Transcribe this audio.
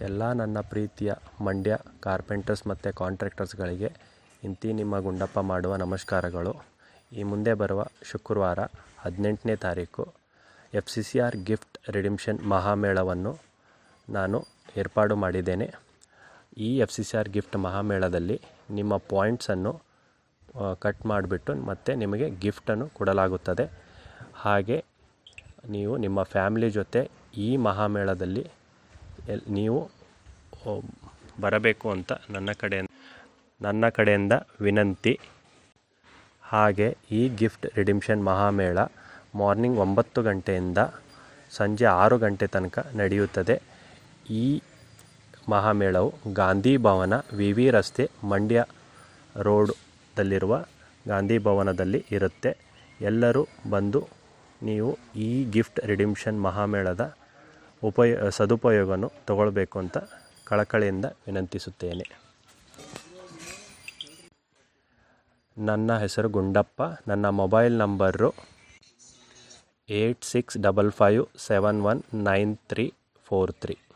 ಎಲ್ಲ ನನ್ನ ಪ್ರೀತಿಯ ಮಂಡ್ಯ ಕಾರ್ಪೆಂಟರ್ಸ್ ಮತ್ತು ಕಾಂಟ್ರಾಕ್ಟರ್ಸ್ಗಳಿಗೆ ಇಂತಿ ನಿಮ್ಮ ಗುಂಡಪ್ಪ ಮಾಡುವ ನಮಸ್ಕಾರಗಳು ಈ ಮುಂದೆ ಬರುವ ಶುಕ್ರವಾರ ಹದಿನೆಂಟನೇ ತಾರೀಕು F C C R gift redemption ಮಹಾಮೇಳವನ್ನು ನಾನು ಏರ್ಪಾಡು ಮಾಡಿದ್ದೇನೆ ಈ F C C R gift ಮಹಾಮೇಳದಲ್ಲಿ ನಿಮ್ಮ ಪಾಯಿಂಟ್ಸನ್ನು ಕಟ್ ಮಾಡಿಬಿಟ್ಟು ಮತ್ತು ನಿಮಗೆ ಗಿಫ್ಟನ್ನು ಕೊಡಲಾಗುತ್ತದೆ ಹಾಗೆ ನೀವು ನಿಮ್ಮ ಫ್ಯಾಮಿಲಿ ಜೊತೆ ಈ ಮಹಾಮೇಳದಲ್ಲಿ ಎಲ್ ನೀವು ಓ, ಬರಬೇಕು ಅಂತ ನನ್ನ ಕಡೆ ನನ್ನ ಕಡೆಯಿಂದ ವಿನಂತಿ ಹಾಗೆ ಈ ಗಿಫ್ಟ್ ರಿಡಿಮ್ಷನ್ ಮಹಾಮೇಳ ಮಾರ್ನಿಂಗ್ ಒಂಬತ್ತು ಗಂಟೆಯಿಂದ ಸಂಜೆ ಆರು ಗಂಟೆ ತನಕ ನಡೆಯುತ್ತದೆ ಈ ಮಹಾಮೇಳವು ಗಾಂಧಿ ಭವನ ವಿ ವಿ ರಸ್ತೆ ಮಂಡ್ಯ ರೋಡ್ದಲ್ಲಿರುವ ಗಾಂಧಿ ಭವನದಲ್ಲಿ ಇರುತ್ತೆ ಎಲ್ಲರೂ ಬಂದು ನೀವು ಈ ಗಿಫ್ಟ್ ರಿಡಿಮ್ಷನ್ ಮಹಾಮೇಳದ ಉಪಯೋ ಸದುಪಯೋಗವನ್ನು ತಗೊಳ್ಬೇಕು ಅಂತ ಕಳಕಳಿಯಿಂದ ವಿನಂತಿಸುತ್ತೇನೆ ನನ್ನ ಹೆಸರು ಗುಂಡಪ್ಪ ನನ್ನ mobile number eight six double five seven one nine three four three